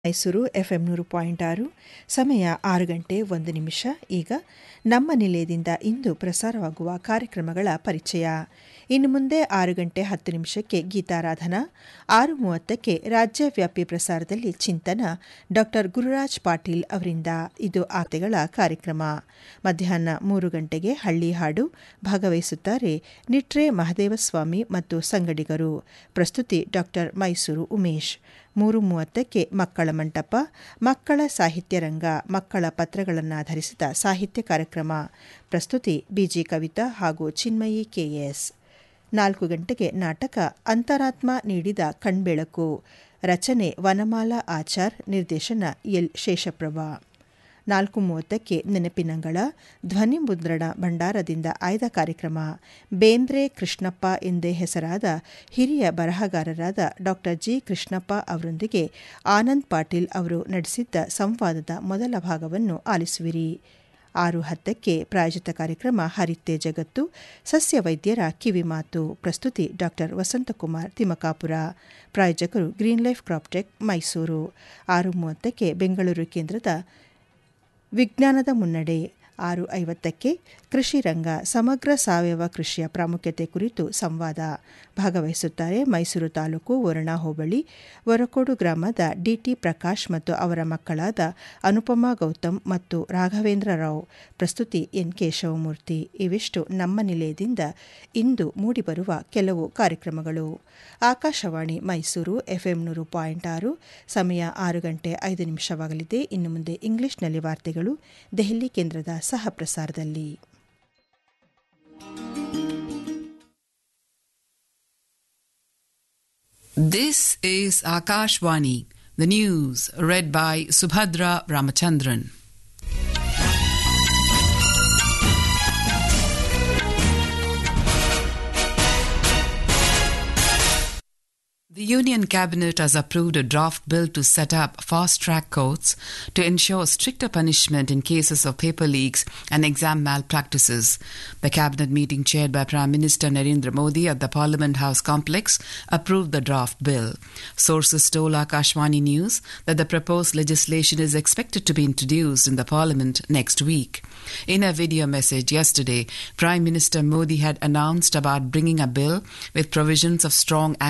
Mysuru FM ನೂರು point ಆರು ಸಮಯ ಆರು ಗಂಟೆ ಒಂದು ನಿಮಿಷ ಈಗ ನಮ್ಮ ನಿಲಯದಿಂದ ಇಂದು ಪ್ರಸಾರವಾಗುವ ಕಾರ್ಯಕ್ರಮಗಳ ಪರಿಚಯ ಇನ್ನು ಮುಂದೆ ಆರು ಗಂಟೆ ಹತ್ತು ನಿಮಿಷಕ್ಕೆ ಗೀತಾರಾಧನಾ ಆರು ಮೂವತ್ತಕ್ಕೆ ರಾಜ್ಯವ್ಯಾಪಿ ಪ್ರಸಾರದಲ್ಲಿ ಚಿಂತನ ಡಾಕ್ಟರ್ ಗುರುರಾಜ್ ಪಾಟೀಲ್ ಅವರಿಂದ ಇದು ಆತೆಗಳ ಕಾರ್ಯಕ್ರಮ ಮಧ್ಯಾಹ್ನ ಮೂರು ಗಂಟೆಗೆ ಹಳ್ಳಿ ಹಾಡು ಭಾಗವಹಿಸುತ್ತಾರೆ ನಿಟ್ರೆ ಮಹದೇವಸ್ವಾಮಿ ಮತ್ತು ಸಂಗಡಿಗರು ಪ್ರಸ್ತುತಿ ಡಾಕ್ಟರ್ ಮೈಸೂರು ಉಮೇಶ್ ಮೂರು ಮೂವತ್ತಕ್ಕೆ ಮಕ್ಕಳ ಮಂಟಪ ಮಕ್ಕಳ ಸಾಹಿತ್ಯ ರಂಗ ಮಕ್ಕಳ ಪತ್ರಗಳನ್ನಾಧರಿಸಿದ ಸಾಹಿತ್ಯ ಕಾರ್ಯಕ್ರಮ ಪ್ರಸ್ತುತಿ ಬಿಜಿ ಕವಿತಾ ಹಾಗೂ ಚಿನ್ಮಯಿ ಕೆಎಸ್ ನಾಲ್ಕು ಗಂಟೆಗೆ ನಾಟಕ ಅಂತರಾತ್ಮ ನೀಡಿದ ಕಣ್ಬೆಳಕು ರಚನೆ ವನಮಾಲಾ ಆಚಾರ್ ನಿರ್ದೇಶನ ಎಲ್ ಶೇಷಪ್ರಭಾ ನಾಲ್ಕು ಮೂವತ್ತಕ್ಕೆ ನೆನಪಿನಂಗಳ ಧ್ವನಿ ಮುದ್ರಣ ಭಂಡಾರದಿಂದ ಆಯ್ದ ಕಾರ್ಯಕ್ರಮ ಬೇಂದ್ರೆ ಕೃಷ್ಣಪ್ಪ ಎಂದೇ ಹೆಸರಾದ ಹಿರಿಯ ಬರಹಗಾರರಾದ ಡಾ ಜಿ ಕೃಷ್ಣಪ್ಪ ಅವರೊಂದಿಗೆ ಆನಂದ್ ಪಾಟೀಲ್ ಅವರು ನಡೆಸಿದ್ದ ಸಂವಾದದ ಮೊದಲ ಭಾಗವನ್ನು ಆಲಿಸುವಿರಿ ಆರು ಹತ್ತಕ್ಕೆ ಪ್ರಾಯೋಜಿತ ಕಾರ್ಯಕ್ರಮ ಹರಿತೆ ಜಗತ್ತು ಸಸ್ಯ ವೈದ್ಯರ ಕಿವಿಮಾತು ಪ್ರಸ್ತುತಿ ಡಾಕ್ಟರ್ ವಸಂತಕುಮಾರ್ ತಿಮಕಾಪುರ ಪ್ರಾಯೋಜಕರು ಗ್ರೀನ್ ಲೈಫ್ ಕ್ರಾಪ್ಟೆಕ್ ಮೈಸೂರು ಆರು ಮೂವತ್ತಕ್ಕೆ ಬೆಂಗಳೂರು ಕೇಂದ್ರದ ವಿಜ್ಞಾನದ ಮುನ್ನಡೆ ಆರು ಐವತ್ತಕ್ಕೆ ಕೃಷಿ ರಂಗ ಸಮಗ್ರ ಸಾವಯವ ಕೃಷಿಯ ಪ್ರಾಮುಖ್ಯತೆ ಕುರಿತು ಸಂವಾದ ಭಾಗವಹಿಸುತ್ತಾರೆ ಮೈಸೂರು ತಾಲೂಕು ವರುಣಾ ಹೋಬಳಿ ವರಕೋಡು ಗ್ರಾಮದ ಡಿಟಿ ಪ್ರಕಾಶ್ ಮತ್ತು ಅವರ ಮಕ್ಕಳಾದ ಅನುಪಮಾ ಗೌತಮ್ ಮತ್ತು ರಾಘವೇಂದ್ರ ರಾವ್ ಪ್ರಸ್ತುತಿ ಎನ್ ಕೇಶವಮೂರ್ತಿ ಇವಿಷ್ಟು ನಮ್ಮ ನಿಲಯದಿಂದ ಇಂದು ಮೂಡಿಬರುವ ಕೆಲವು ಕಾರ್ಯಕ್ರಮಗಳು ಆಕಾಶವಾಣಿ ಮೈಸೂರು ಎಫ್ಎಂ ನೂರು ಪಾಯಿಂಟ್ ಆರು ಸಮಯ ಆರು ಗಂಟೆ ಐದು ನಿಮಿಷವಾಗಲಿದೆ ಇನ್ನು ಮುಂದೆ ಇಂಗ್ಲಿಷ್ನಲ್ಲಿ ವಾರ್ತೆಗಳು ದೆಹಲಿ ಕೇಂದ್ರದ ಸಹ ಪ್ರಸಾರದಲ್ಲಿ This is Akashvani, the news read by Subhadra Ramachandran. The Union Cabinet has approved a draft bill to set up fast track courts to ensure stricter punishment in cases of paper leaks and exam malpractices. The Cabinet meeting chaired by Prime Minister Narendra Modi at the Parliament House complex approved the draft bill. Sources told Akashwani News that the proposed legislation is expected to be introduced in the Parliament next week. In a video message yesterday, Prime Minister Modi had announced about bringing a bill with provisions of strong